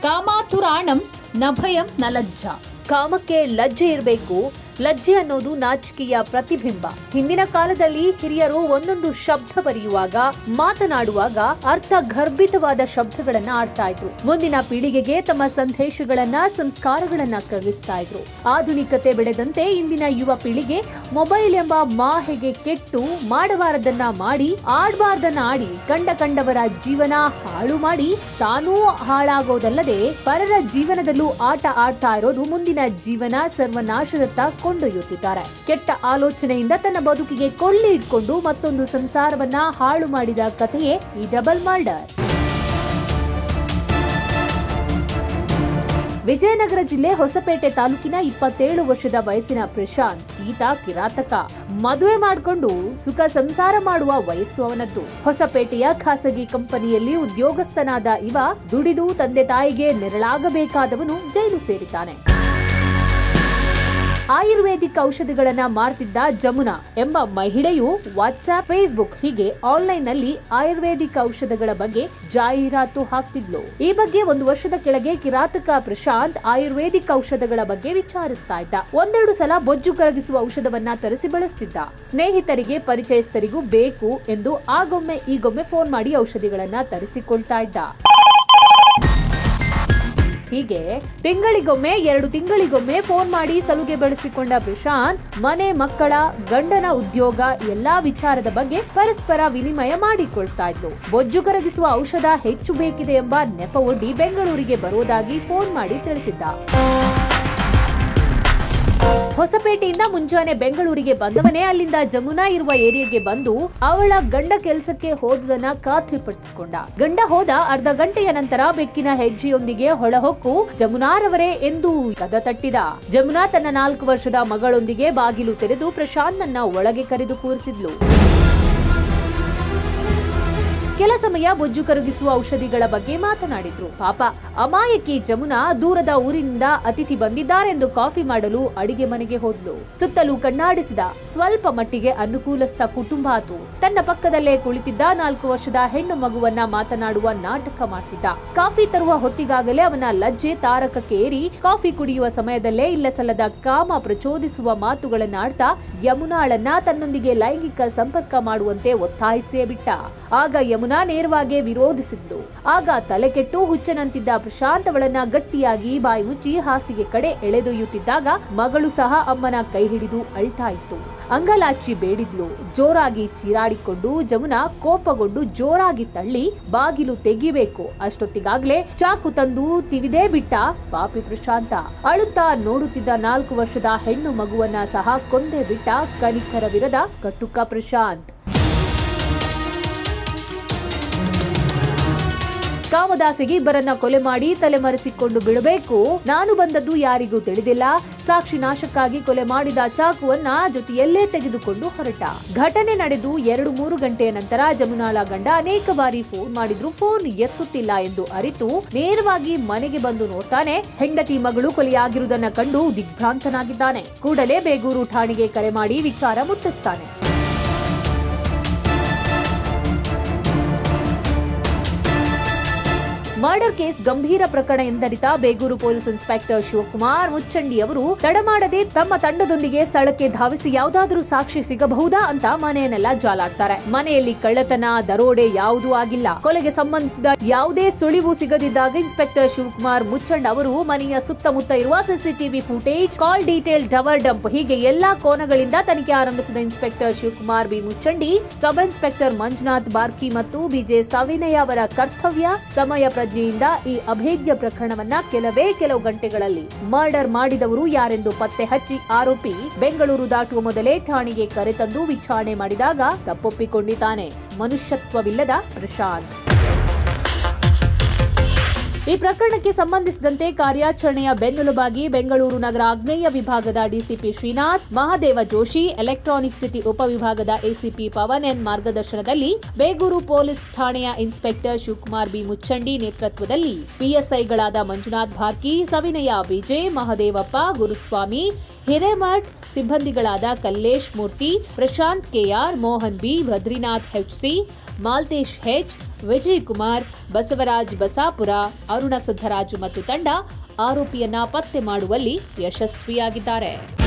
ಕಾಮಾತುರಾಣಂ ನ ಭಯಂ ನ ಲಜ್ಜ ಕಾಮಕ್ಕೆ ಲಜ್ಜೆ ಇರಬೇಕು ಲಜ್ಜೆ ಅನ್ನೋದು ನಾಚಿಕೆಯ ಪ್ರತಿಬಿಂಬ ಹಿಂದಿನ ಕಾಲದಲ್ಲಿ ಹಿರಿಯರು ಒಂದೊಂದು ಶಬ್ದ ಬರೆಯುವಾಗ ಮಾತನಾಡುವಾಗ ಅರ್ಥ ಗರ್ಭಿತವಾದ ಶಬ್ದಗಳನ್ನ ಆಡ್ತಾ ಇದ್ರು ಮುಂದಿನ ಪೀಳಿಗೆಗೆ ತಮ್ಮ ಸಂದೇಶಗಳನ್ನ ಸಂಸ್ಕಾರಗಳನ್ನ ಕಲಿಸ್ತಾ ಇದ್ರು ಆಧುನಿಕತೆ ಬೆಳೆದಂತೆ ಇಂದಿನ ಯುವ ಪೀಳಿಗೆ ಮೊಬೈಲ್ ಎಂಬ ಮಾಹೆಗೆ ಕೆಟ್ಟು ಮಾಡಬಾರದನ್ನ ಮಾಡಿ ಆಡಬಾರ್ದನ್ನ ಆಡಿ ಕಂಡ ಕಂಡವರ ಜೀವನ ಹಾಳು ಮಾಡಿ ತಾನೂ ಹಾಳಾಗೋದಲ್ಲದೆ ಪರರ ಜೀವನದಲ್ಲೂ ಆಟ ಆಡ್ತಾ ಇರೋದು ಮುಂದಿನ ಜೀವನ ಸರ್ವನಾಶದತ್ತ ಕೊಂಡೊಯ್ಯುತ್ತಿದ್ದಾರೆ ಕೆಟ್ಟ ಆಲೋಚನೆಯಿಂದ ತನ್ನ ಬದುಕಿಗೆ ಕೊಳ್ಳಿ ಇಟ್ಕೊಂಡು ಮತ್ತೊಂದು ಸಂಸಾರವನ್ನ ಹಾಳು ಮಾಡಿದ ಕಥೆಯೇ ಈ ಡಬಲ್ ಮರ್ಡರ್ ವಿಜಯನಗರ ಜಿಲ್ಲೆ ಹೊಸಪೇಟೆ ತಾಲೂಕಿನ ಇಪ್ಪತ್ತೇಳು ವರ್ಷದ ವಯಸ್ಸಿನ ಪ್ರಶಾಂತ್ ಈತ ಕಿರಾತಕ ಮದುವೆ ಮಾಡಿಕೊಂಡು ಸುಖ ಸಂಸಾರ ಮಾಡುವ ವಯಸ್ಸು ಅವನದ್ದು ಹೊಸಪೇಟೆಯ ಖಾಸಗಿ ಕಂಪನಿಯಲ್ಲಿ ಉದ್ಯೋಗಸ್ಥನಾದ ಇವ ದುಡಿದು ತಂದೆ ತಾಯಿಗೆ ನೆರಳಾಗಬೇಕಾದವನು ಜೈಲು ಸೇರಿದ್ದಾನೆ ಆಯುರ್ವೇದಿಕ್ ಔಷಧಿಗಳನ್ನ ಮಾರ್ತಿದ್ದ ಜಮುನಾ ಎಂಬ ಮಹಿಳೆಯು ವಾಟ್ಸ್ಆಪ್ ಫೇಸ್ಬುಕ್ ಹೀಗೆ ಆನ್ಲೈನ್ ನಲ್ಲಿ ಆಯುರ್ವೇದಿಕ್ ಔಷಧಗಳ ಬಗ್ಗೆ ಜಾಹೀರಾತು ಹಾಕ್ತಿದ್ಲು ಈ ಬಗ್ಗೆ ಒಂದು ವರ್ಷದ ಕೆಳಗೆ ಕಿರಾತಕ ಪ್ರಶಾಂತ್ ಆಯುರ್ವೇದಿಕ್ ಔಷಧಗಳ ಬಗ್ಗೆ ವಿಚಾರಿಸ್ತಾ ಇದ್ದ ಒಂದೆರಡು ಸಲ ಬೊಜ್ಜು ಕರಗಿಸುವ ಔಷಧವನ್ನ ತರಿಸಿ ಬಳಸ್ತಿದ್ದ ಸ್ನೇಹಿತರಿಗೆ ಪರಿಚಯಸ್ಥರಿಗೂ ಬೇಕು ಎಂದು ಆಗೊಮ್ಮೆ ಈಗೊಮ್ಮೆ ಫೋನ್ ಮಾಡಿ ಔಷಧಿಗಳನ್ನ ತರಿಸಿಕೊಳ್ತಾ ಇದ್ದ ಹೀಗೆ ತಿಂಗಳಿಗೊಮ್ಮೆ ಎರಡು ತಿಂಗಳಿಗೊಮ್ಮೆ ಫೋನ್ ಮಾಡಿ ಸಲುಗೆ ಬೆಳೆಸಿಕೊಂಡ ಪ್ರಶಾಂತ್ ಮನೆ ಮಕ್ಕಳ ಗಂಡನ ಉದ್ಯೋಗ ಎಲ್ಲಾ ವಿಚಾರದ ಬಗ್ಗೆ ಪರಸ್ಪರ ವಿನಿಮಯ ಮಾಡಿಕೊಳ್ತಾ ಇದ್ಲು ಬೊಜ್ಜು ಕರಗಿಸುವ ಔಷಧ ಹೆಚ್ಚು ಬೇಕಿದೆ ಎಂಬ ನೆಪವೊಡ್ಡಿ ಬೆಂಗಳೂರಿಗೆ ಬರುವುದಾಗಿ ಫೋನ್ ಮಾಡಿ ತಿಳಿಸಿದ್ದ ಹೊಸಪೇಟೆಯಿಂದ ಮುಂಜಾನೆ ಬೆಂಗಳೂರಿಗೆ ಬಂದವನೇ ಅಲ್ಲಿಂದ ಜಮುನಾ ಇರುವ ಏರಿಯಾಗೆ ಬಂದು ಅವಳ ಗಂಡ ಕೆಲಸಕ್ಕೆ ಹೋದುದನ್ನ ಖಾತ್ರಿಪಡಿಸಿಕೊಂಡ ಗಂಡ ಹೋದ ಅರ್ಧ ಗಂಟೆಯ ನಂತರ ಬೆಕ್ಕಿನ ಹೆಜ್ಜೆಯೊಂದಿಗೆ ಹೊಳಹೊಕ್ಕು ಜಮುನಾರವರೇ ಎಂದು ಕದ ತಟ್ಟಿದ ಜಮುನಾ ತನ್ನ ನಾಲ್ಕು ವರ್ಷದ ಮಗಳೊಂದಿಗೆ ಬಾಗಿಲು ತೆರೆದು ಪ್ರಶಾಂತ್ನನ್ನ ಒಳಗೆ ಕರೆದು ಕೂರಿಸಿದ್ಲು ಕೆಲ ಸಮಯ ಬೊಜ್ಜು ಕರಗಿಸುವ ಔಷಧಿಗಳ ಬಗ್ಗೆ ಮಾತನಾಡಿದ್ರು ಪಾಪ ಅಮಾಯಕಿ ಜಮುನಾ ದೂರದ ಊರಿನಿಂದ ಅತಿಥಿ ಬಂದಿದ್ದಾರೆಂದು ಕಾಫಿ ಮಾಡಲು ಅಡಿಗೆ ಮನೆಗೆ ಹೋದ್ಲು ಸುತ್ತಲೂ ಕಣ್ಣಾಡಿಸಿದ ಸ್ವಲ್ಪ ಮಟ್ಟಿಗೆ ಅನುಕೂಲಸ್ಥ ಕುಟುಂಬ ಆತು ತನ್ನ ಪಕ್ಕದಲ್ಲೇ ಕುಳಿತಿದ್ದ ನಾಲ್ಕು ವರ್ಷದ ಹೆಣ್ಣು ಮಗುವನ್ನ ಮಾತನಾಡುವ ನಾಟಕ ಮಾಡ್ತಿದ್ದ ಕಾಫಿ ತರುವ ಹೊತ್ತಿಗಾಗಲೇ ಅವನ ಲಜ್ಜೆ ತಾರಕಕ್ಕೆ ಏರಿ ಕಾಫಿ ಕುಡಿಯುವ ಸಮಯದಲ್ಲೇ ಇಲ್ಲ ಸಲ್ಲದ ಕಾಮ ಪ್ರಚೋದಿಸುವ ಮಾತುಗಳನ್ನಾಡ್ತಾ ಯಮುನಾಳನ್ನ ತನ್ನೊಂದಿಗೆ ಲೈಂಗಿಕ ಸಂಪರ್ಕ ಮಾಡುವಂತೆ ಒತ್ತಾಯಿಸೇ ಬಿಟ್ಟ ಆಗ ಯಮುನಾ ನೇರವಾಗಿ ವಿರೋಧಿಸಿದ್ಲು ಆಗ ತಲೆಕೆಟ್ಟು ಹುಚ್ಚನಂತಿದ್ದ ಪ್ರಶಾಂತ್ ಅವಳನ್ನ ಗಟ್ಟಿಯಾಗಿ ಬಾಯಿ ಮುಚ್ಚಿ ಹಾಸಿಗೆ ಕಡೆ ಎಳೆದೊಯ್ಯುತ್ತಿದ್ದಾಗ ಮಗಳು ಸಹ ಅಮ್ಮನ ಕೈ ಹಿಡಿದು ಅಳ್ತಾ ಇತ್ತು ಅಂಗಲಾಚಿ ಬೇಡಿದ್ಲು ಜೋರಾಗಿ ಚೀರಾಡಿಕೊಂಡು ಜಮುನಾ ಕೋಪಗೊಂಡು ಜೋರಾಗಿ ತಳ್ಳಿ ಬಾಗಿಲು ತೆಗಿಬೇಕು ಅಷ್ಟೊತ್ತಿಗಾಗ್ಲೇ ಚಾಕು ತಂದು ತಿವಿದೇ ಬಿಟ್ಟ ಪಾಪಿ ಪ್ರಶಾಂತ ಅಳುತ್ತಾ ನೋಡುತ್ತಿದ್ದ ನಾಲ್ಕು ವರ್ಷದ ಹೆಣ್ಣು ಮಗುವನ್ನ ಸಹ ಕೊಂದೇ ಬಿಟ್ಟ ಕನಿಕರವಿರದ ಕಟುಕ ಪ್ರಶಾಂತ್ ಕಾಮದಾಸಿಗೆ ಇಬ್ಬರನ್ನ ಕೊಲೆ ಮಾಡಿ ತಲೆಮರೆಸಿಕೊಂಡು ಬಿಡಬೇಕು ನಾನು ಬಂದದ್ದು ಯಾರಿಗೂ ತಿಳಿದಿಲ್ಲ ಸಾಕ್ಷಿ ನಾಶಕ್ಕಾಗಿ ಕೊಲೆ ಮಾಡಿದ ಚಾಕುವನ್ನ ಜೊತೆಯಲ್ಲೇ ತೆಗೆದುಕೊಂಡು ಹೊರಟ ಘಟನೆ ನಡೆದು ಎರಡು ಮೂರು ಗಂಟೆಯ ನಂತರ ಜಮುನಾಳ ಗಂಡ ಅನೇಕ ಬಾರಿ ಫೋನ್ ಮಾಡಿದ್ರು ಫೋನ್ ಎತ್ತುತ್ತಿಲ್ಲ ಎಂದು ಅರಿತು ನೇರವಾಗಿ ಮನೆಗೆ ಬಂದು ನೋಡ್ತಾನೆ ಹೆಂಡತಿ ಮಗಳು ಕೊಲೆಯಾಗಿರುವುದನ್ನ ಕಂಡು ದಿಗ್ಭ್ರಾಂತನಾಗಿದ್ದಾನೆ ಕೂಡಲೇ ಬೇಗೂರು ಠಾಣೆಗೆ ಕರೆ ಮಾಡಿ ವಿಚಾರ ಮುಟ್ಟಿಸ್ತಾನೆ ಮರ್ಡರ್ ಕೇಸ್ ಗಂಭೀರ ಪ್ರಕರಣ ಎಂದರಿತ ಬೇಗೂರು ಪೊಲೀಸ್ ಇನ್ಸ್ಪೆಕ್ಟರ್ ಶಿವಕುಮಾರ್ ಮುಚ್ಚಂಡಿ ಅವರು ತಡ ಮಾಡದೆ ತಮ್ಮ ತಂಡದೊಂದಿಗೆ ಸ್ಥಳಕ್ಕೆ ಧಾವಿಸಿ ಯಾವುದಾದ್ರೂ ಸಾಕ್ಷಿ ಸಿಗಬಹುದಾ ಅಂತ ಮನೆಯನ್ನೆಲ್ಲ ಜಾಲಾಡ್ತಾರೆ ಮನೆಯಲ್ಲಿ ಕಳ್ಳತನ ದರೋಡೆ ಯಾವುದೂ ಆಗಿಲ್ಲ ಕೊಲೆಗೆ ಸಂಬಂಧಿಸಿದ ಯಾವುದೇ ಸುಳಿವು ಸಿಗದಿದ್ದಾಗ ಇನ್ಸ್ಪೆಕ್ಟರ್ ಶಿವಕುಮಾರ್ ಮುಚ್ಚಂಡ್ ಅವರು ಮನೆಯ ಸುತ್ತಮುತ್ತ ಇರುವ CCTV footage call detail tower dump ಹೀಗೆ ಎಲ್ಲಾ ಕೋನಗಳಿಂದ ತನಿಖೆ ಆರಂಭಿಸಿದ inspector Shivakumar B Muchandi sub inspector Manjunath Barki ಮತ್ತು ಬಿಜೆ ಸವಿನಯ ಅವರ ಕರ್ತವ್ಯ ಸಮಯ ಪ್ರಜ್ಞೆಯಿಂದ ಈ ಅಭೇದ್ಯ ಪ್ರಕರಣವನ್ನ ಕೆಲವೇ ಕೆಲವು ಗಂಟೆಗಳಲ್ಲಿ ಮರ್ಡರ್ ಮಾಡಿದವರು ಯಾರೆಂದು ಪತ್ತೆ ಹಚ್ಚಿ ಆರೋಪಿ ಬೆಂಗಳೂರು ದಾಟುವ ಮೊದಲೇ ಠಾಣೆಗೆ ಕರೆತಂದು ವಿಚಾರಣೆ ಮಾಡಿದಾಗ ತಪ್ಪೊಪ್ಪಿಕೊಂಡಿದ್ದಾನೆ ಮನುಷ್ಯತ್ವವಿಲ್ಲದ ಪ್ರಶಾಂತ್ ಈ ಪ್ರಕರಣಕ್ಕೆ ಸಂಬಂಧಿಸಿದಂತೆ ಕಾರ್ಯಾಚರಣೆಯ ಬೆನ್ನೆಲುಬಾಗಿ ಬೆಂಗಳೂರು ನಗರ ಆಗ್ನೇಯ ವಿಭಾಗದ DCP Srinath Mahadeva Joshi Electronic City ಉಪವಿಭಾಗದ ಎಸಿಪಿ ಪವನ್ ಎನ್ ಮಾರ್ಗದರ್ಶನದಲ್ಲಿ ಬೇಗೂರು ಪೊಲೀಸ್ ಠಾಣೆಯ ಇನ್ಸ್ಪೆಕ್ಟರ್ ಶಿವಕುಮಾರ್ ಬಿ ಮುಚ್ಚಂಡಿ ನೇತೃತ್ವದಲ್ಲಿ ಪಿಎಸ್ಐಗಳಾದ ಮಂಜುನಾಥ್ ಭಾರ್ಕಿ ಸವಿನಯ ಬಿಜೆ ಮಹದೇವಪ್ಪ ಗುರುಸ್ವಾಮಿ ಹಿರೇಮಠ್ ಸಿಬ್ಬಂದಿಗಳಾದ Kallesh Murthy Prashanth K R Mohan B Badrinath HC Maltesh H Vijay Kumar Basavaraj Basapura Aruna Siddaraju ಮತ್ತು ತಂಡ ಆರೋಪಿಯನ್ನ ಪತ್ತೆ ಮಾಡುವಲ್ಲಿ ಯಶಸ್ವಿಯಾಗಿದ್ದಾರೆ